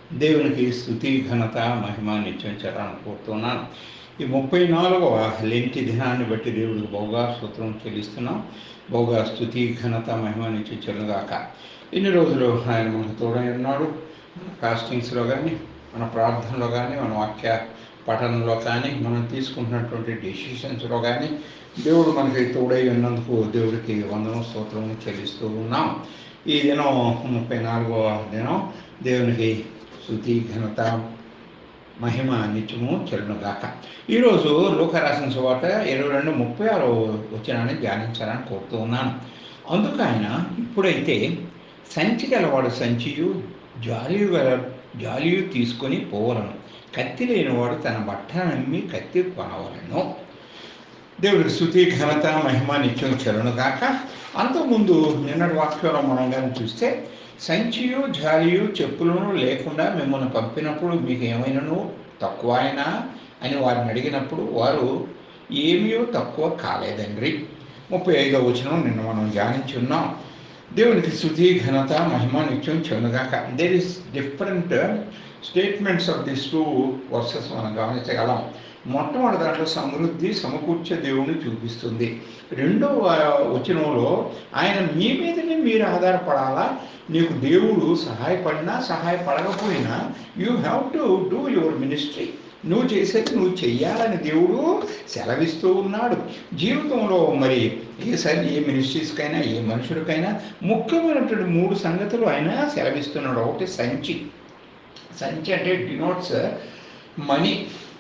దేవునికి స్థుతి ఘనత మహిమ నిత్యం చరాన్ని కోరుతున్నాను ఈ ముప్పై నాలుగవ లెంటి దినాన్ని బట్టి దేవుడికి బహుగా స్తోత్రం చెల్లిస్తున్నాం బహుగా స్థుతి ఘనత మహిమ నిత్యం చెల్లుగాక ఇన్ని రోజులు ఆయన మనకు తోడై ఉన్నాడు మన కాస్టింగ్స్లో కానీ మన ప్రార్థనలో కానీ మన వాక్య పఠనంలో కానీ మనం తీసుకుంటున్నటువంటి డెసిషన్స్లో కానీ దేవుడు మనకి తోడై ఉన్నందుకు దేవుడికి వందనం స్తోత్రం చెల్లిస్తూ ఉన్నాం ఈ దినం ముప్పై నాలుగవ దినం దేవునికి శృతి ఘనత మహిమ నిత్యము చెల్లుగాక ఈరోజు లోక రాసిన సువార్త ఇరవై రెండు ముప్పై ఆరో వచ్చినాన్ని ధ్యానించాలని కోరుతూ ఉన్నాను అందుకు ఆయన ఇప్పుడైతే సంచి గలవాడు సంచియు జాలియు గల జాలియు తీసుకొని పోవలను కత్తి లేనివాడు తన బట్టను నమ్మి కత్తి కొనవలను దేవుడికి శృతి ఘనత మహిమ నిత్యం చెరునుగాక అంతకుముందు నిన్నటి వాక్యంలో మనం కానీ చూస్తే సంచియు జాలియు చెప్పులను లేకుండా మిమ్మల్ని పంపినప్పుడు మీకు ఏమైనాను తక్కువ అయినా అని వారిని అడిగినప్పుడు వారు ఏమీ తక్కువ కాలేదండ్రి ముప్పై ఐదో వచనం నిన్న మనం ధ్యానించి ఉన్నాం దేవునికి శృతి ఘనత మహిమ నిత్యం చెవునుగాక there is different statements of this two verses మనం గమనించగలం మొట్టమొదటి దాంట్లో సమృద్ధి సమకూర్చే దేవుని చూపిస్తుంది రెండో వచనంలో ఆయన మీ మీదనే మీరు ఆధారపడాలా నీకు దేవుడు సహాయపడినా సహాయపడకపోయినా you have to do your ministry నువ్వు చేసేది నువ్వు చెయ్యాలని దేవుడు సెలవిస్తూ ఉన్నాడు జీవితంలో మరి ఏ సరి ఏ మినిస్ట్రీస్కైనా ఏ మనుషుడికైనా ముఖ్యమైనటువంటి మూడు సంగతులు ఆయన సెలవిస్తున్నాడు ఒకటి సంచి సంచి అంటే డినోట్స్ మనీ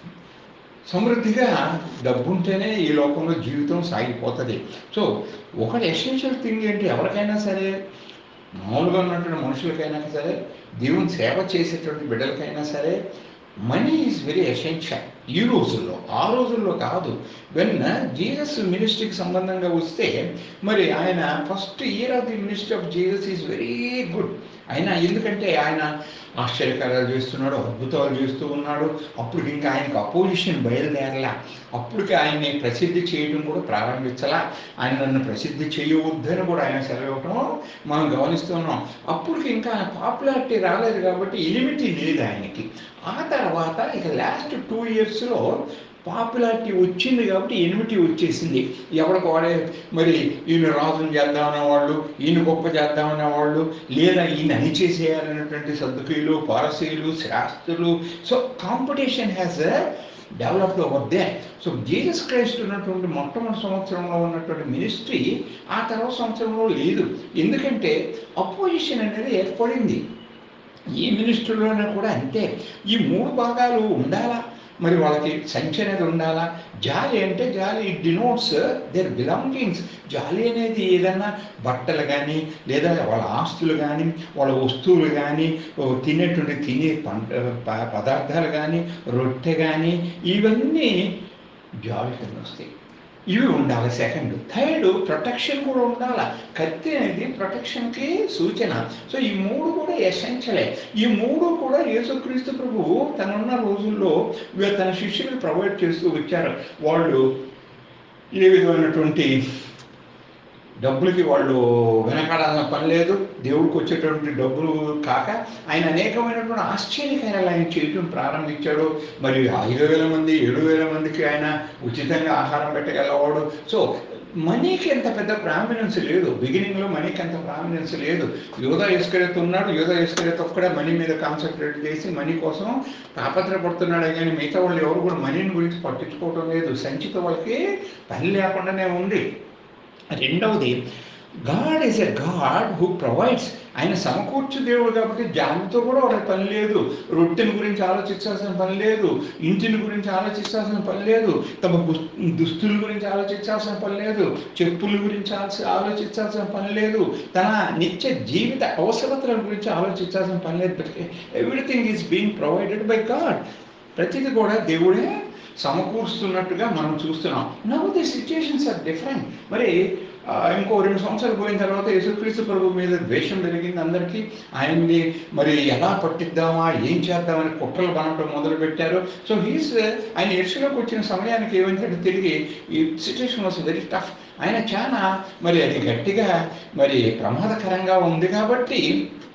సమృద్ధిగా డబ్బు ఉంటేనే ఈ లోకంలో జీవితం సాగిపోతుంది సో ఒకటి ఎసెన్షియల్ థింగ్ ఏంటి ఎవరికైనా సరే మామూలుగా ఉన్నటువంటి మనుషులకైనా సరే దేవుని సేవ చేసేటువంటి బిడ్డలకైనా సరే మనీ ఈజ్ వెరీ ఎసెన్షియల్ ఈ రోజుల్లో ఆ రోజుల్లో కాదు వెన్ జీసస్ మినిస్ట్రీకి సంబంధంగా వస్తే మరి ఆయన first year of the ministry of Jesus is very good ఆయన ఎందుకంటే ఆయన ఆశ్చర్యకార్యాలు చేస్తున్నాడు అద్భుతాలు చేస్తూ ఉన్నాడు అప్పుడు ఇంకా ఆయనకు అపోజిషన్ బయలుదేరలా అప్పటికి ఆయన్ని ప్రసిద్ధి చేయడం కూడా ప్రారంభించలా ఆయన నన్ను ప్రసిద్ధి చేయవద్దని కూడా ఆయన సెలవివ్వటం మనం గమనిస్తున్నాం అప్పటికి ఇంకా పాపులారిటీ రాలేదు కాబట్టి ఎలిమిటీ లేదు ఆయనకి ఆ తర్వాత ఇక లాస్ట్ టూ ఇయర్స్లో పాపులారిటీ వచ్చింది కాబట్టి ఎనిమిటీ వచ్చేసింది ఎవరికి వాడే మరి ఈయన రాజును చేద్దామనే వాళ్ళు ఈయన గొప్ప చేద్దామనే వాళ్ళు లేదా ఈయన అని చేసేయాలనేటువంటి సర్దుకీలు పారసీలు శాస్త్రులు so competition has developed over they so Jesus Christ ఉన్నటువంటి మొట్టమొదటి సంవత్సరంలో ఉన్నటువంటి మినిస్ట్రీ ఆ తర్వాత సంవత్సరంలో లేదు ఎందుకంటే అపోజిషన్ అనేది ఏర్పడింది ఈ మినిస్ట్రీలోనే కూడా అంతే ఈ మూడు భాగాలు ఉండాలా మరి వాళ్ళకి సంఖ్య అనేది ఉండాలా జాలి అంటే జాలి ఇట్ డినోట్స్ దేర్ బిలాంగింగ్స్ జాలి అనేది ఏదైనా బట్టలు కానీ లేదా వాళ్ళ ఆస్తులు కానీ వాళ్ళ వస్తువులు కానీ తినేటువంటి తినే పంట పదార్థాలు కానీ రొట్టె కానీ ఇవన్నీ జాలి కింద వస్తాయి ఇవి ఉండాలి సెకండ్ థర్డ్ ప్రొటెక్షన్ కూడా ఉండాలి కత్తి అనేది ప్రొటెక్షన్కి సూచన సో ఈ మూడు కూడా ఎసెన్షియలే ఈ మూడు కూడా యేసుక్రీస్తు ప్రభువు తనున్న రోజుల్లో తన శిష్యులకు ప్రొవైడ్ చేస్తూ వచ్చారు వాళ్ళు ఏ విధమైనటువంటి డబ్బులకి వాళ్ళు వెనకాడాల్సిన పని లేదు దేవుడికి వచ్చేటువంటి డబ్బులు కాక ఆయన అనేకమైనటువంటి ఆశ్చర్యకార్యాలు ఆయన చేయటం ప్రారంభించాడు మరి ఐదు వేల మంది ఏడు వేల మందికి ఆయన ఉచితంగా ఆహారం పెట్టగలవాడు సో మనీకి ఎంత పెద్ద ప్రామినెన్స్ లేదు బిగినింగ్లో మనీకి అంత ప్రామినెన్స్ లేదు యోధా ఇస్కరేత్ ఉన్నాడు యోధా ఇస్కరేత్ ఒక్కడే మనీ మీద కాన్సన్ట్రేట్ చేసి మనీ కోసం తాపత్రపడుతున్నాడే కానీ మిగతా వాళ్ళు ఎవరు కూడా మనీని గురించి పట్టించుకోవడం లేదు సంచిత వాళ్ళకి పని లేకుండానే ఉంది రెండవది God is a God who provides ఆయన సమకూర్చు దేవుడు కాబట్టి జాతితో కూడా వాళ్ళకి పని లేదు రొట్టెని గురించి ఆలోచించాల్సిన పని లేదు ఇంటిని గురించి ఆలోచించాల్సిన పని లేదు తమ దుస్తుల గురించి ఆలోచించాల్సిన పని లేదు చెప్పుల గురించి ఆలోచించాల్సిన పని లేదు తన నిత్య జీవిత అవసరతల గురించి ఆలోచించాల్సిన పని లేదు everything is being provided by God ప్రతిదీ కూడా దేవుడే సమకూరుస్తున్నట్టుగా మనం చూస్తున్నాం now the situations are different మరి ఇంకో రెండు సంవత్సరాలు పోయిన తర్వాత యేసుక్రీస్తు ప్రభు మీద ద్వేషం పెరిగింది అందరికీ ఆయన్ని మరి ఎలా పట్టిద్దామా ఏం చేద్దామని కుట్రలు బనటం మొదలు పెట్టారు సో హీస్ ఆయన ఎర్సులోకి వచ్చిన సమయానికి ఏమైందంటే తిరిగి ఈ సిచ్యుయేషన్ వాస్ వెరీ టఫ్ ఆయన చాలా మరి అది గట్టిగా మరి ప్రమాదకరంగా ఉంది కాబట్టి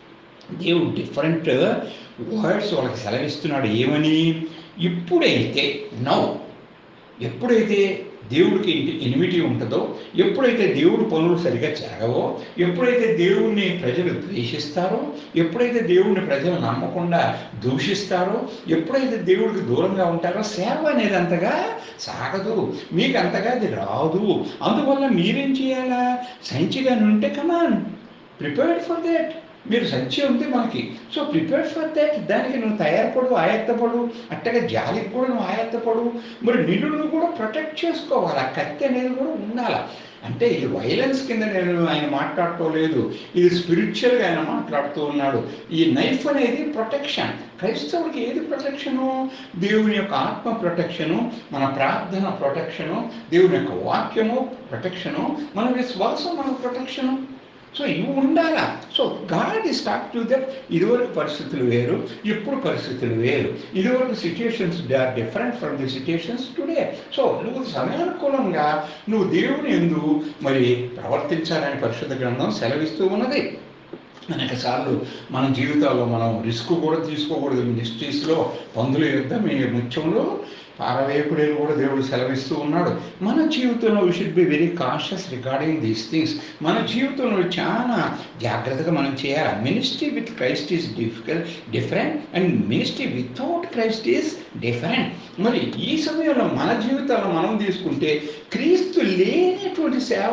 దేవుడు డిఫరెంట్ వర్డ్స్ వాళ్ళకి సెలవిస్తున్నాడు ఏమని ఇప్పుడైతే నౌ ఎప్పుడైతే దేవుడికి ఎనిమిటీ ఉంటుందో ఎప్పుడైతే దేవుడు పనులు సరిగా జరగవో ఎప్పుడైతే దేవుణ్ణి ప్రజలు ద్వేషిస్తారో ఎప్పుడైతే దేవుణ్ణి ప్రజలు నమ్మకుండా దూషిస్తారో ఎప్పుడైతే దేవుడికి దూరంగా ఉంటారో సేవ అనేది అంతగా సాగదు మీకు అంతగా అది రాదు అందువల్ల మీరేం చేయాలా సంచిగా ఉంటే కమాన్ ప్రిపేర్డ్ ఫర్ దట్ మీరు సంచి ఉంది మనకి సో ప్రిపేర్ ఫర్ దట్ దానికి నువ్వు తయారుపడు ఆయత్తపడు అట్టగా జాలికి కూడా నువ్వు ఆయత్తపడు మరి నిన్ను నువ్వు కూడా ప్రొటెక్ట్ చేసుకోవాలి ఆ కత్తి అనేది కూడా ఉండాలి అంటే ఇది వైలెన్స్ కింద నేను ఆయన మాట్లాడటం లేదు ఇది స్పిరిచువల్గా ఆయన మాట్లాడుతూ ఉన్నాడు ఈ నైఫ్ అనేది ప్రొటెక్షన్ క్రైస్తవుడికి ఏది ప్రొటెక్షను దేవుని యొక్క ఆత్మ ప్రొటెక్షను మన ప్రార్థన ప్రొటెక్షను దేవుని యొక్క వాక్యము ప్రొటెక్షను మన విశ్వాసం మన ప్రొటెక్షను సో ఇవి ఉండాలా so God is talk to that ఇదివరకు పరిస్థితులు వేరు ఇప్పుడు పరిస్థితులు వేరు ఇదివరకు situations they are different from the situations today so నువ్వు సమయానుకూలంగా నువ్వు దేవుని ఎందు మరి ప్రవర్తించాలని పరిశుద్ధ గ్రంథం సెలవిస్తూ ఉన్నది అనేక సార్లు మన జీవితాల్లో మనం రిస్క్ కూడా తీసుకోకూడదు మినిస్ట్రీస్లో పందుల యుద్ధం మీ ముత్యంలో పారవేకుడేలు కూడా దేవుడు సెలవిస్తూ ఉన్నాడు మన జీవితంలో we should be very cautious regarding these things మన జీవితంలో చాలా జాగ్రత్తగా మనం చేయాలి ministry with Christ is difficult different and ministry without Christ is different మరి ఈ సమయంలో మన జీవితాల్లో మనం తీసుకుంటే క్రీస్తు లేనటువంటి సేవ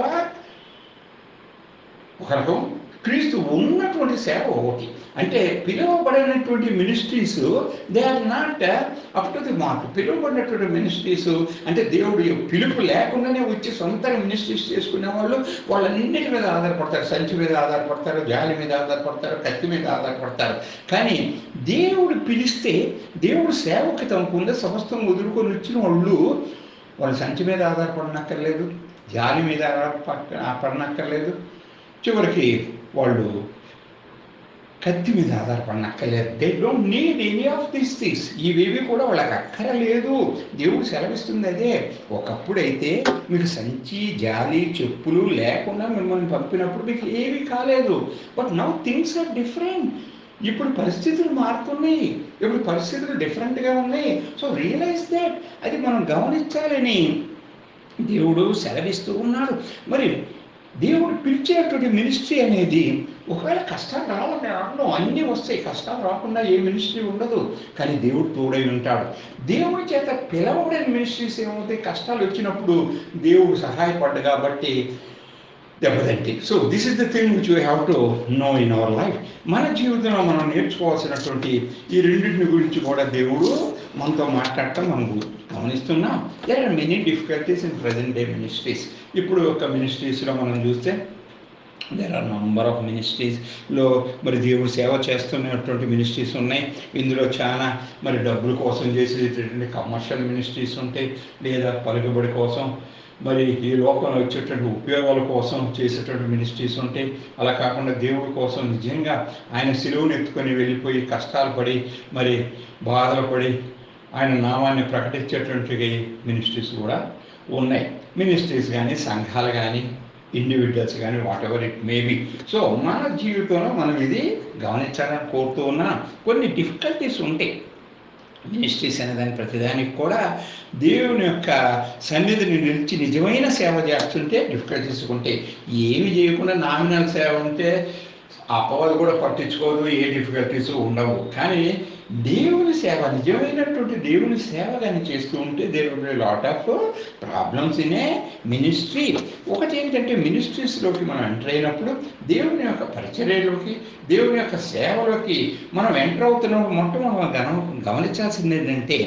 ఒక రకం క్రీస్తు ఉన్నటువంటి సేవ ఒకటి అంటే పిలువబడినటువంటి ministries they are not up to the mark పిలువబడినటువంటి మినిస్ట్రీస్ అంటే దేవుడు పిలుపు లేకుండానే వచ్చి సొంతంగా మినిస్ట్రీస్ చేసుకునే వాళ్ళు వాళ్ళన్నిటి మీద ఆధారపడతారు సంచి మీద ఆధారపడతారు జాలి మీద ఆధారపడతారు కత్తి మీద ఆధారపడతారు కానీ దేవుడు పిలిస్తే దేవుడు సేవకి తమకుందే సమస్తం వదులుకొని వచ్చిన వాళ్ళు వాళ్ళు సంచి మీద ఆధారపడనక్కర్లేదు జాలి మీద ఆధారపడనక్కర్లేదు చివరికి వాళ్ళు కత్తి మీద ఆధారపడనక్కర్లేదు they don't need any of these things ఇవేవి కూడా వాళ్ళకి అక్కర లేదు దేవుడు సెలవిస్తుంది అదే ఒకప్పుడైతే మీకు సంచి జాలి చెప్పులు లేకుండా మిమ్మల్ని పంపినప్పుడు మీకు ఏవి కాలేదు but now things are different ఇప్పుడు పరిస్థితులు మారుతున్నాయి ఇప్పుడు పరిస్థితులు డిఫరెంట్గా ఉన్నాయి సో రియలైజ్ దాట్ అది మనం గమనించాలని దేవుడు సెలవిస్తూ ఉన్నాడు మరి దేవుడు పిలిచేటువంటి మినిస్ట్రీ అనేది ఒకవేళ కష్టాలు రావాలి రావడం అన్నీ వస్తాయి కష్టాలు రాకుండా ఏ మినిస్ట్రీ ఉండదు కానీ దేవుడు తోడై ఉంటాడు దేవుడి చేత పిలవబడిన మినిస్ట్రీస్ ఏమవుతాయి కష్టాలు వచ్చినప్పుడు దేవుడు సహాయపడ్డు కాబట్టి దెబ్బతింటి so this is the thing which you have to know in our life మన జీవితంలో మనం నేర్చుకోవాల్సినటువంటి ఈ రెండింటిని గురించి కూడా దేవుడు మనతో మాట్లాడటం మనం గమనిస్తున్నాం there are many difficulties in present day ministries ఇప్పుడు ఒక మినిస్ట్రీస్లో మనం చూస్తే దేర్ ఆర్ నంబర్ ఆఫ్ మినిస్ట్రీస్లో మరి దేవుడు సేవ చేస్తున్నటువంటి మినిస్ట్రీస్ ఉన్నాయి ఇందులో చాలా మరి డబ్బుల కోసం చేసేటటువంటి కమర్షియల్ మినిస్ట్రీస్ ఉంటాయి లేదా పలుకుబడి కోసం మరి ఈ లోకంలో వచ్చేటువంటి ఉపయోగాల కోసం చేసేటువంటి మినిస్ట్రీస్ ఉంటాయి అలా కాకుండా దేవుడి కోసం నిజంగా ఆయన సిలువను ఎత్తుకొని వెళ్ళిపోయి కష్టాలు పడి మరి బాధలు పడి ఆయన నామాన్ని ప్రకటించేటువంటి మినిస్ట్రీస్ కూడా ఉన్నాయి మినిస్ట్రీస్ కానీ సంఘాలు కానీ ఇండివిజువల్స్ కానీ whatever it may be so మన జీవితంలో మనం ఇది గమనించాలని కోరుతూ ఉన్నా కొన్ని డిఫికల్టీస్ ఉంటాయి మినిస్ట్రీస్ అనే దాని ప్రతిదానికి కూడా దేవుని యొక్క సన్నిధిని నిలిచి నిజమైన సేవ చేస్తుంటే డిఫికల్టీస్ ఉంటాయి ఏమి చేయకుండా నామినల్ సేవ ఉంటే అపవాదు కూడా పట్టించుకోదు ఏ డిఫికల్టీస్ ఉండవు కానీ దేవుని సేవ నిజమైనటువంటి దేవుని సేవ కానీ చేస్తూ ఉంటే దేవుడి lot of problems in a ministry ఒకటి ఏంటంటే మినిస్ట్రీస్లోకి మనం ఎంటర్ అయినప్పుడు దేవుని యొక్క పరిచర్యలోకి దేవుని యొక్క సేవలోకి మనం ఎంటర్ అవుతున్నప్పుడు మొట్ట మనం గమ గమనించాల్సింది ఏంటంటే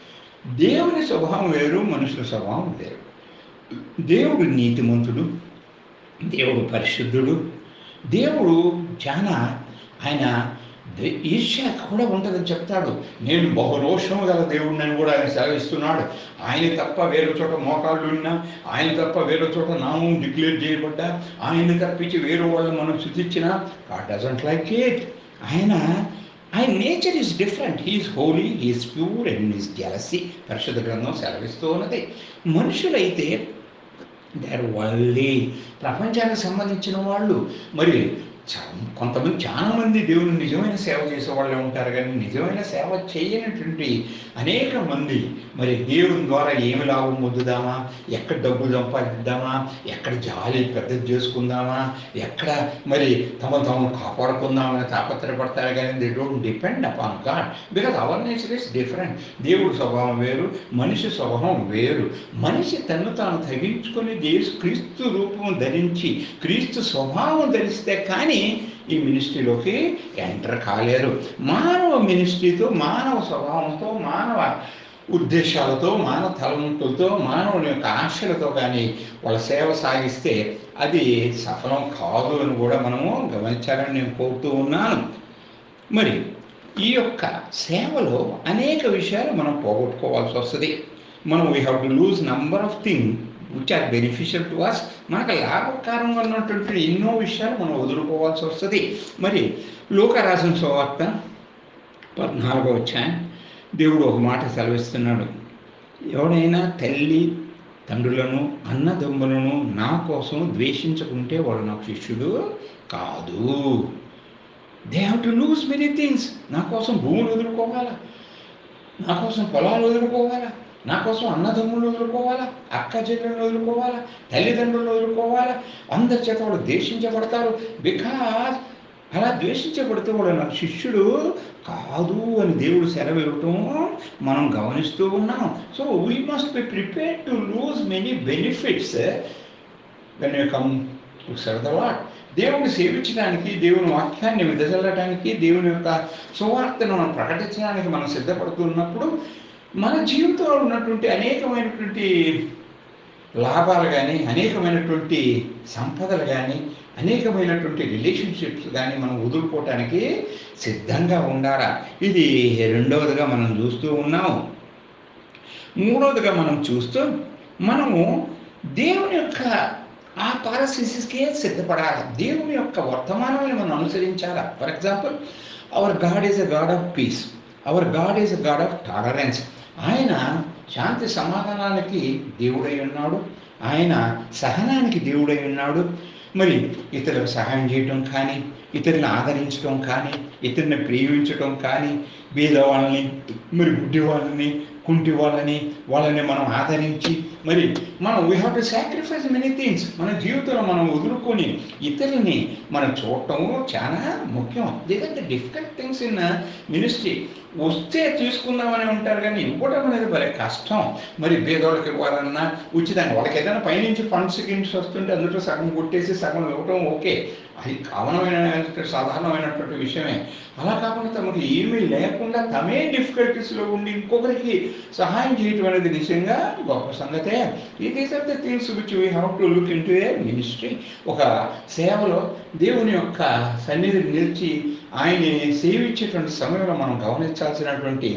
దేవుని స్వభావం వేరు మనుషుల స్వభావం వేరు దేవుడు నీతిమంతుడు దేవుడు పరిశుద్ధుడు దేవుడు చాలా ఆయన ఈర్ష్య కూడా ఉంటుందని చెప్తాడు నేను బహురోషం గల దేవుడిని కూడా ఆయన సెలవిస్తున్నాడు ఆయన తప్ప వేరే చోట మోకాళ్ళు ఉన్నా ఆయన తప్ప వేరే చోట నామం డిక్లేర్ చేయబడ్డా ఆయన తప్పించి వేరే వాళ్ళు మనం శుద్ధించిన గాడ్ డజంట్ లైక్ ఇట్ ఆయన ఆయన nature is different he is holy he is pure and is jealousy పరిశుద్ధ గ్రంథం సెలవిస్తూ ఉన్నది మనుషులైతే దే ఆర్ వల్లీ ప్రపంచానికి సంబంధించిన వాళ్ళు మరి చా- కొంతమంది చాలా మంది దేవుని నిజమైన సేవ చేసే వాళ్ళే ఉంటారు కానీ నిజమైన సేవ చేయనటువంటి అనేక మంది మరి దేవుని ద్వారా ఏమి లాభం పొందుదామా ఎక్కడ డబ్బు సంపాదిద్దామా ఎక్కడ జాలి పెద్దది చేసుకుందామా ఎక్కడ మరి తమ తాము కాపాడుకుందామని తాపత్రపడతారు కానీ they don't depend upon God because our nature is different దేవుడి స్వభావం వేరు మనిషి స్వభావం వేరు మనిషి తను తాను తగ్గించుకొని దేశ క్రీస్తు రూపం ధరించి క్రీస్తు స్వభావం ధరిస్తే కానీ ఈ మినిస్ట్రీలోకి ఎంటర్ కాలేరు మానవ మినిస్ట్రీతో మానవ స్వభావంతో మానవ ఉద్దేశాలతో మానవ తలంపులతో మానవుని యొక్క ఆశలతో కానీ వాళ్ళ సేవ సాగిస్తే అది సఫలం కాదు అని కూడా మనము గమనించాలని నేను కోరుతూ ఉన్నాను మరి ఈ యొక్క సేవలో అనేక విషయాలు మనం పోగొట్టుకోవాల్సి వస్తుంది మనం we have to lose number of thing which are beneficial to us మనకు లాభకరంగా ఉన్నటువంటి ఎన్నో విషయాలు మనం వదులుకోవాల్సి వస్తుంది మరి లోక రాసిన సువార్త పద్నాలుగో వచ్చాయని దేవుడు ఒక మాట సెలవిస్తున్నాడు ఎవడైనా తల్లి తండ్రులను అన్నదమ్ములను నా కోసం ద్వేషించకుంటే వాడు నాకు శిష్యుడు కాదు they have to lose many things నా కోసం భూములు వదులుకోవాలా నా కోసం పొలాలు వదులుకోవాలా నా కోసం అన్నదమ్ములు వదులుకోవాలా అక్క చెల్లెళ్ళు వదులుకోవాలా తల్లిదండ్రులు వదులుకోవాలా అందరి చేత వాడు ద్వేషించబడతారు బికాజ్ అలా ద్వేషించబడితే వాడు నాకు శిష్యుడు కాదు అని దేవుడు సెలవు ఇవ్వటం మనం గమనిస్తూ ఉన్నాం so we must be prepare to lose many benefits when you come to serve the lord దేవుని సేవించడానికి దేవుని వాక్యాన్ని విదజల్లడానికి దేవుని యొక్క సువార్తను మనం ప్రకటించడానికి మనం సిద్ధపడుతున్నప్పుడు మన జీవితంలో ఉన్నటువంటి అనేకమైనటువంటి లాభాలు కానీ అనేకమైనటువంటి సంపదలు కానీ అనేకమైనటువంటి రిలేషన్షిప్స్ కానీ మనం వదులుకోవటానికి సిద్ధంగా ఉండాలా ఇది రెండవదిగా మనం చూస్తూ ఉన్నాము మూడవదిగా మనం చూస్తూ మనము దేవుని యొక్క ఆ పారసిస్కే సిద్ధపడాలి దేవుని యొక్క వర్తమానాన్ని మనం అనుసరించాలా for example our God is a God of peace our God is a God of tolerance ఆయన శాంతి సమాధానానికి దేవుడై ఉన్నాడు ఆయన సహనానికి దేవుడై ఉన్నాడు మరి ఇతరులకు సహాయం చేయటం కానీ ఇతరులను ఆదరించడం కానీ ఇతరుని ప్రేమించడం కానీ బీద వాళ్ళని మరి గుడ్డి వాళ్ళని కుంటి వాళ్ళని వాళ్ళని మనం ఆదరించి మరి మనం we have to sacrifice many things మన జీవితంలో మనం వదులుకొని ఇతరులని మనం చూడటం చాలా ముఖ్యం this the difficult things in ministry వస్తే తీసుకుందామని ఉంటారు కానీ ఇవ్వడం అనేది భలే కష్టం మరి పేదోళ్ళకి ఇవ్వాలన్నా ఉచితంగా వాళ్ళకి ఏదైనా పైనుంచి ఫండ్స్ గిన్స్ వస్తుంటే అందులో సగం కొట్టేసి సగం ఇవ్వటం ఓకే అది కామనమైన సాధారణమైనటువంటి విషయమే అలా కాకుండా తమకు ఏమీ లేకుండా తమే డిఫికల్టీస్లో ఉండి ఇంకొకరికి సహాయం చేయటం అనేది నిజంగా గొప్ప సంగతే ఈ these are the things which we have to look into a ministry ఒక సేవలో దేవుని యొక్క సన్నిధిని నిలిచి ఆయన్ని సేవించేటువంటి సమయంలో మనం గమనించాల్సినటువంటి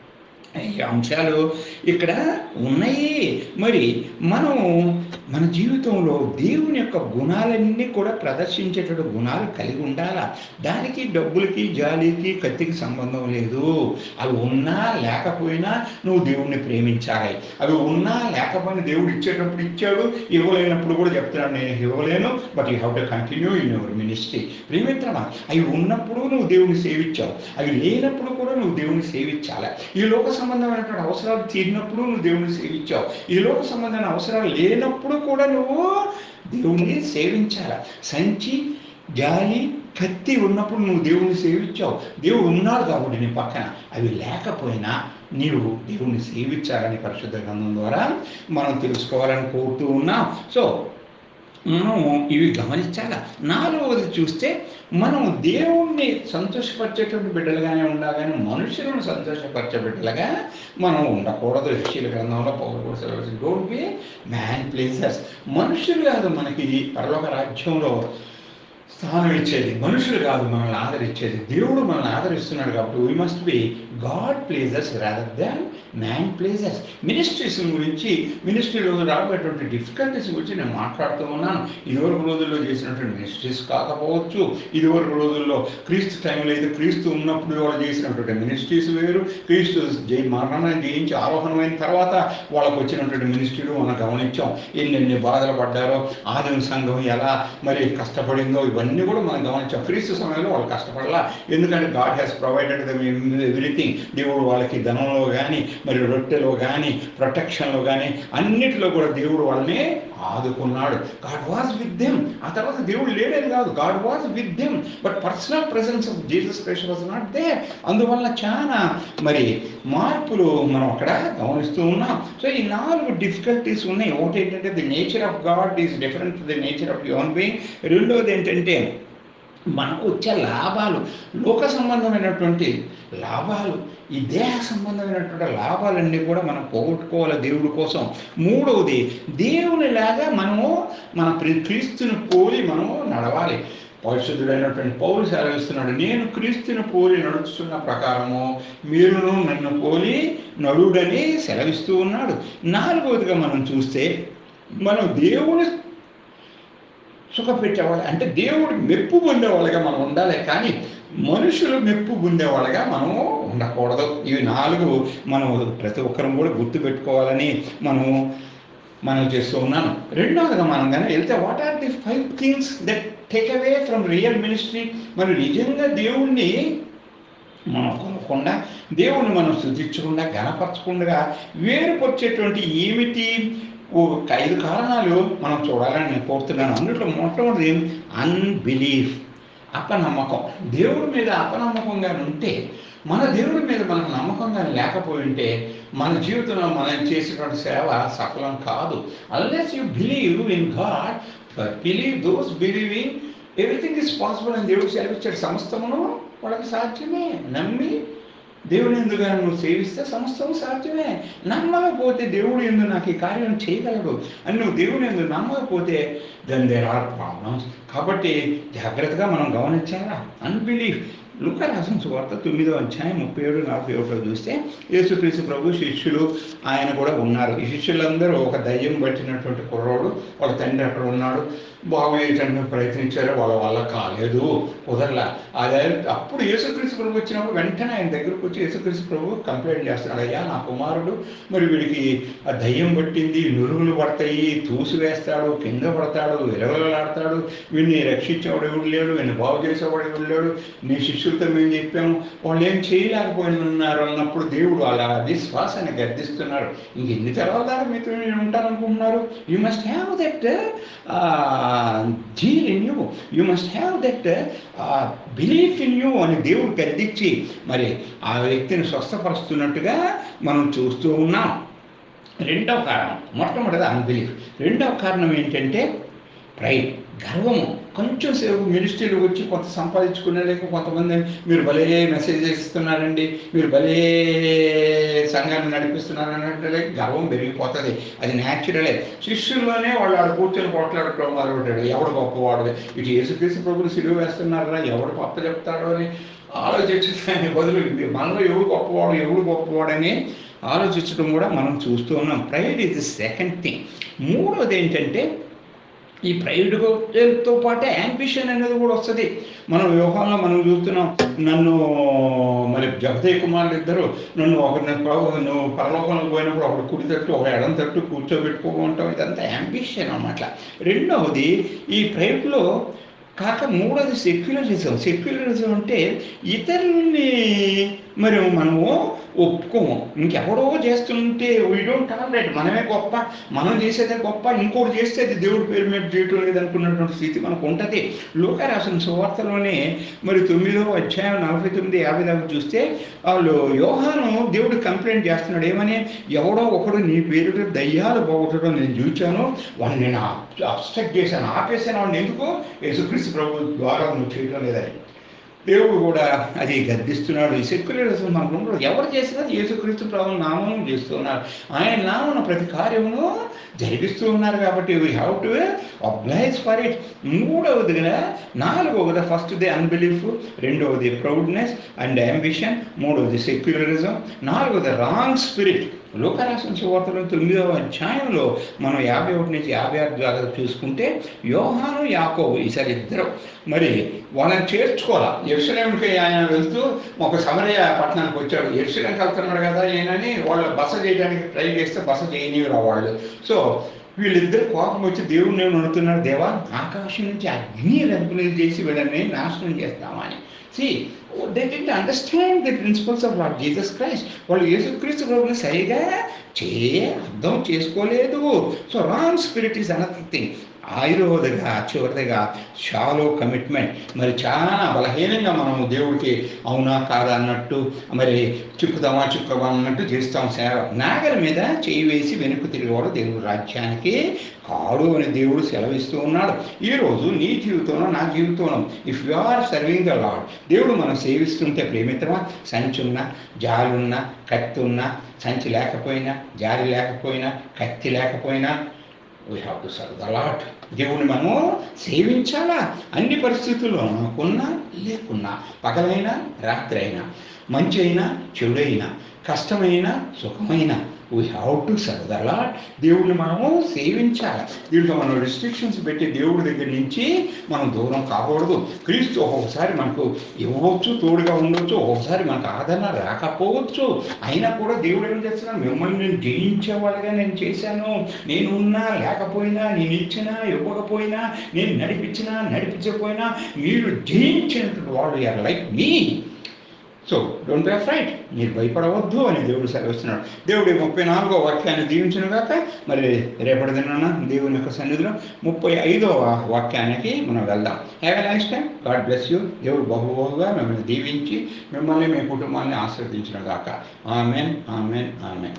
ఈ అంశాలు ఇక్కడ ఉన్నాయి మరి మనము మన జీవితంలో దేవుని యొక్క గుణాలన్నీ కూడా ప్రదర్శించేటటువంటి గుణాలు కలిగి ఉండాలా దానికి డబ్బులకి జాలికి కత్తికి సంబంధం లేదు అవి ఉన్నా లేకపోయినా నువ్వు దేవుణ్ణి ప్రేమించాలి అవి ఉన్నా లేకపోయినా దేవుడు ఇచ్చేటప్పుడు ఇచ్చాడు ఇవ్వలేనప్పుడు కూడా చెప్తున్నాడు నేను ఇవ్వలేను but you have to continue in your ministry ప్రేమిత్రమా అవి ఉన్నప్పుడు నువ్వు దేవుని సేవించావు అవి లేనప్పుడు కూడా నువ్వు దేవుని సేవించాలి ఈ లోక సంబంధమైనటువంటి అవసరాలు తీరినప్పుడు నువ్వు దేవుని సేవించావు ఈ లోక సంబంధమైన అవసరాలు లేనప్పుడు కూడా నువ్వు దేవుణ్ణి సేవించాలి సంచి గాలి కత్తి ఉన్నప్పుడు నువ్వు దేవుణ్ణి సేవించావు దేవుడు ఉన్నాడు కాబట్టి నీ పక్కన అవి లేకపోయినా నీవు దేవుణ్ణి సేవించాలని పరిశుద్ధ గ్రంథం ద్వారా మనం తెలుసుకోవాలని కోరుతూ ఉన్నాం సో మనం ఇవి గమనించాల నాలుగవది చూస్తే మనం దేవుణ్ణి సంతోషపరిచేటువంటి బిడ్డలుగానే ఉండాలని మనుషులను సంతోషపరిచే బిడ్డలుగా మనం ఉండకూడదు శీల గ్రంథంలో పౌరులు డోంట్ బి మ్యాన్ ప్లేసెస్ మనుషులు కాదు మనకి పరలోక రాజ్యంలో స్థానం ఇచ్చేది మనుషులు కాదు మనల్ని ఆదరించేది దేవుడు మనల్ని ఆదరిస్తున్నాడు కాబట్టి we must be God pleasers rather than man pleasers ministries గురించి మినిస్ట్రీలో రాబోయేటువంటి డిఫికల్టీస్ గురించి నేను మాట్లాడుతూ ఉన్నాను ఇదివరకు రోజుల్లో చేసినటువంటి మినిస్ట్రీస్ కాకపోవచ్చు ఇదివరకు రోజుల్లో క్రీస్తు టైంలో అయితే క్రీస్తు ఉన్నప్పుడు వాళ్ళు చేసినటువంటి మినిస్ట్రీస్ వేరు క్రీస్తు జై మరణాన్ని జయించి ఆరోహణమైన తర్వాత వాళ్ళకు వచ్చినటువంటి మినిస్ట్రీలు మనం గమనించాం ఎన్నెన్ని బాధలు పడ్డారో ఆదిమ సంఘం ఎలా మరి కష్టపడిందో ఇవన్నీ ఇవన్నీ కూడా మనం గమనించాం క్రీస్తు సమయంలో వాళ్ళు కష్టపడాలా ఎందుకంటే God has provided them everything దేవుడు వాళ్ళకి ధనంలో కానీ మరి రొట్టెలో కానీ ప్రొటెక్షన్లో కానీ అన్నిటిలో కూడా దేవుడు వాళ్ళని ఆదుకున్నాడు గాడ్ వాజ్ విత్ దెమ్ ఆ తర్వాత దేవుడు లేడని కాదు God was with them but personal presence of Jesus Christ was not there అందువల్ల చాలా మరి మార్పులు మనం అక్కడ గమనిస్తూ ఉన్నాం సో ఈ నాలుగు డిఫికల్టీస్ ఉన్నాయి ఒకటి ఏంటంటే the nature of God is different the nature of human being రెండోది ఏంటంటే మనకు వచ్చే లాభాలు లోక సంబంధమైనటువంటి లాభాలు ఈ దేహ సంబంధమైనటువంటి లాభాలన్నీ కూడా మనం పోగొట్టుకోవాలి దేవుడి కోసం మూడవది దేవునిలాగా మనము మన ప్రి- క్రీస్తుని పోలి మనము నడవాలి పరిశుద్ధుడైనటువంటి పౌరు సెలవిస్తున్నాడు నేను క్రీస్తుని పోలి నడుస్తున్న ప్రకారము మీరును నన్ను పోలి నడుడని సెలవిస్తూ ఉన్నాడు నాలుగవదిగా మనం చూస్తే మనం దేవుని సుఖపెట్టేవాళ్ళు అంటే దేవుడు మెప్పు పొందేవాళ్ళగా మనం ఉండాలి కానీ మనుషులు మెప్పు పొందేవాళ్ళగా మనము ఉండకూడదు ఇవి నాలుగు మనం ప్రతి ఒక్కరం కూడా గుర్తుపెట్టుకోవాలని మనము మనం చేస్తూ ఉన్నాను రెండవదిగా మనం కానీ వెళ్తే what are the five things that take away from real ministry మరి నిజంగా దేవుణ్ణి మనం కొనకుండా దేవుణ్ణి మనం శుద్ధించకుండా గణపరచకుండా వేరుపరిచేటువంటి ఏమిటి ఒక ఐదు కారణాలు మనం చూడాలని నేను కోరుతున్నాను అందులో మొట్టమొదటి అన్బిలీఫ్ అపనమ్మకం దేవుడి మీద అపనమ్మకంగా ఉంటే మన దేవుడి మీద మనకు నమ్మకంగా లేకపోయి ఉంటే మన జీవితంలో మనం చేసేటువంటి సేవ సఫలం కాదు unless you believe in God believe those believing everything is possible అని దేవుడు సెలవిచ్చాడు సమస్తమును వాళ్ళకి సాధ్యమే నమ్మి దేవుని ఎందుకు నువ్వు సేవిస్తే సమస్తము సాధ్యమే నమ్మకపోతే దేవుడు ఎందు నాకు ఈ కార్యం చేయగలడు అని నువ్వు దేవుని ఎందు నమ్మకపోతే దెన్ దేర్ ఆర్ ప్రాబ్లమ్స్ కాబట్టి జాగ్రత్తగా మనం గమనించాలా అన్బిలీఫ్ లుక రాసిన సువార్త తొమ్మిదో అధ్యాయం ముప్పై ఏడు నలభై ఒకటో చూస్తే యేసుక్రీస్తు ప్రభు శిష్యులు ఆయన కూడా ఉన్నారు ఈ శిష్యులందరూ ఒక దయ్యం పట్టినటువంటి కుర్రోడు వాళ్ళ తండ్రి అక్కడ ఉన్నాడు బాగు చేయడానికి ప్రయత్నించారు వాళ్ళ వల్ల కాలేదు కుదరలా అదే అప్పుడు యేసుక్రీస్తు ప్రభు వచ్చినప్పుడు వెంటనే ఆయన దగ్గరకు వచ్చి యేసుక్రీస్తు ప్రభు కంప్లైంట్ చేస్తున్నాడు అయ్యా నా కుమారుడు మరి వీడికి ఆ దయ్యం పట్టింది నురుగులు పడతాయి తూసివేస్తాడు కింద పడతాడు విలవలాడతాడు వీడిని రక్షించేవాడు ఎవడు లేడు వీడిని బాగు చేసేవాడు ఎవడు లేడు నీ శిష్యులతో మేము చెప్పాము వాళ్ళు ఏం చేయలేకపోయినారు అన్నప్పుడు దేవుడు అలా విశ్వాసాన్ని గర్దిస్తున్నారు ఇంక ఎన్ని తర్వాత దాకా మీతో నేను ఉంటాననుకుంటున్నారు you must have that zeal in you you must have that belief in you అని దేవుడు గర్దించి మరి ఆ వ్యక్తిని స్వస్థపరుస్తున్నట్టుగా మనం చూస్తూ ఉన్నాం రెండవ కారణం మొట్టమొదటిది అన్బిలీఫ్ రెండవ కారణం ఏంటంటే ప్రైడ్ గర్వము కొంచెం సేపు మినిస్ట్రీలు వచ్చి కొంత సంపాదించుకునే లేక కొంతమంది మీరు భలే మెసేజ్ ఇస్తున్నారండి మీరు భలే సంఘాన్ని నడిపిస్తున్నారు అన్నట్టు గర్వం పెరిగిపోతుంది అది న్యాచురలే శిష్యుల్లోనే వాళ్ళు ఆడ కూర్చొని కొట్లాడుకోవడం మొదలుపెట్టాడు ఎవడు గొప్పవాడు ఇటు యేసుక్రీస్తు ప్రభులు సిలువ వేస్తున్నారా ఎవడు గొప్ప చెప్తాడో అని ఆలోచించడానికి బదులు మనలో ఎవడు గొప్పవాడు ఎవడు గొప్పవాడని ఆలోచించడం కూడా మనం చూస్తూ ఉన్నాం ప్రైడ్ ఇది సెకండ్ థింగ్ మూడోది ఏంటంటే ఈ ప్రైడ్తో పాటే యాంబిషన్ అనేది కూడా వస్తుంది మనం వ్యూహంలో మనం చూస్తున్నాం నన్ను మరి జగదయ్య కుమారులు ఇద్దరు నన్ను ఒకరిని నువ్వు పరలోకంలో పోయినప్పుడు ఒకడు కుడి తట్టు ఒక ఎడం తట్టు కూర్చోబెట్టుకోమంటాం ఇదంతా యాంబిషన్ అన్నమాట రెండవది ఈ ప్రైడ్లో కాక మూడోది సెక్యులరిజం సెక్యులరిజం అంటే ఇతరుల్ని మరి మనము ఒప్పుకోము ఇంకెవడో చేస్తుంటే వీ డోంట్ టాలరేట్ మనమే గొప్ప మనం చేసేదే గొప్ప ఇంకోటి చేస్తే అది దేవుడి పేరు మీద చేయటం లేదు అనుకున్నటువంటి స్థితి మనకు ఉంటుంది లోకరాసిన సువార్తలోనే మరి తొమ్మిదో అధ్యాయం నలభై తొమ్మిది యాభై దాకా చూస్తే వాళ్ళు యోహాను దేవుడు కంప్లైంట్ చేస్తున్నాడు ఏమని ఎవడో ఒకడు నీ పేరు దయ్యాలు పోగొట్టడం నేను చూచాను వాడిని నేను అబ్స్ట్రక్ట్ చేశాను ఆపేశాను వాడిని ఎందుకు యేసుక్రీస్తు ప్రభు ద్వారా నువ్వు చేయడం లేదని దేవుడు కూడా అది గద్దిస్తున్నాడు ఈ సెక్యులరిజం మనకు ఉండదు ఎవరు చేసినా యేసుక్రీస్తు ప్రభు నామం చేస్తున్నారు ఆయన నామన ప్రతి కార్యమును జరిగిస్తూ ఉన్నారు కాబట్టి we have to oblige for it మూడవదిగా నాలుగవది ఫస్ట్ ది అన్బిలీఫ్ రెండవది ప్రౌడ్నెస్ అండ్ అంబిషన్ మూడవది సెక్యులరిజం నాలుగవది రాంగ్ స్పిరిట్ లోకరాసిన సువార్తలో తొమ్మిదవ అధ్యాయంలో మనం యాభై ఒకటి నుంచి యాభై ఆరు దాకా చూసుకుంటే యోహాను యాకోబు ఈసారి ఇద్దరు మరి వాళ్ళని చేర్చుకోవాలా ఎరుసలేంకి ఆయన వెళ్తూ ఒక సమరయ పట్టణానికి వచ్చాడు ఎరుసలేంకి వెళ్తున్నాడు కదా ఈయనని వాళ్ళు బస చేయడానికి ట్రై చేస్తే బస చేయనివ్వరు వాళ్ళు సో వీళ్ళిద్దరు కోపం వచ్చి దేవుడు నేను అనుతున్నారు దేవా ఆకాశం నుంచి అగ్ని రంగులు చేసి వీళ్ళని నాశనం చేస్తామా అని సి they did understand the principles of lord Jesus Christ వాళ్ళు యేసుక్రీస్తు ప్రభుని సరిగా చే అర్థం చేసుకోలేదు so wrong spirit is another thing ఆయుర్వేదగా చివరిదిగా షాలో కమిట్మెంట్ మరి చాలా బలహీనంగా మనము దేవుడికి అవునా కాదా అన్నట్టు మరి చిక్కుదామా చిక్కుదామా అన్నట్టు చేస్తాం సేవ నాగల మీద చేయి వేసి వెనుక తిరిగేవాడు దేవుడి రాజ్యానికి కాడు అని దేవుడు సెలవిస్తూ ఉన్నాడు ఈరోజు నీ జీవితంలో నా జీవితంలో if you are serving the lord దేవుడు మనం సేవిస్తుంటే ప్రేమితమా సంచి ఉన్నా జాలి ఉన్నా కత్తి ఉన్నా సంచి లేకపోయినా జాలి లేకపోయినా కత్తి లేకపోయినా we have to serve the lord దేవుని మనము సేవించాలా అన్ని పరిస్థితుల్లో మనకున్నా లేకున్నా పగలైనా రాత్రి అయినా మంచి అయినా చెడుైనా కష్టమైన సుఖమైన we have to serve the lord దేవుడిని మనము సేవించాలి దీంట్లో మనం రిస్ట్రిక్షన్స్ పెట్టి దేవుడి దగ్గర నుంచి మనం దూరం కాకూడదు క్రీస్తు ఒక్కొక్కసారి మనకు ఇవ్వచ్చు తోడుగా ఉండొచ్చు ఒక్కొక్కసారి మనకు ఆదరణ రాకపోవచ్చు అయినా కూడా దేవుడు ఏం చేస్తున్నాడు మిమ్మల్ని నేను జయించేవాళ్ళుగా నేను చేశాను నేను ఉన్నా లేకపోయినా నేను ఇచ్చినా ఇవ్వకపోయినా నేను నడిపించినా నడిపించకపోయినా మీరు జయించినటువంటి వాళ్ళు are like me so don't be afraid మీరు భయపడవద్దు అని దేవుడు సెలవిస్తున్నాడు దేవుడి ముప్పై నాలుగో వాక్యాన్ని దీవించిన గాక మరి రేపటి దినాన దేవుని యొక్క సన్నిధిలో ముప్పై ఐదవ వాక్యానికి మనం వెళ్దాం have a nice time God bless you దేవుడు బహుబహుగా మిమ్మల్ని దీవించి మిమ్మల్ని మీ కుటుంబాన్ని ఆశీర్వదించిన గాక ఆమెన్ ఆమెన్ ఆమెన్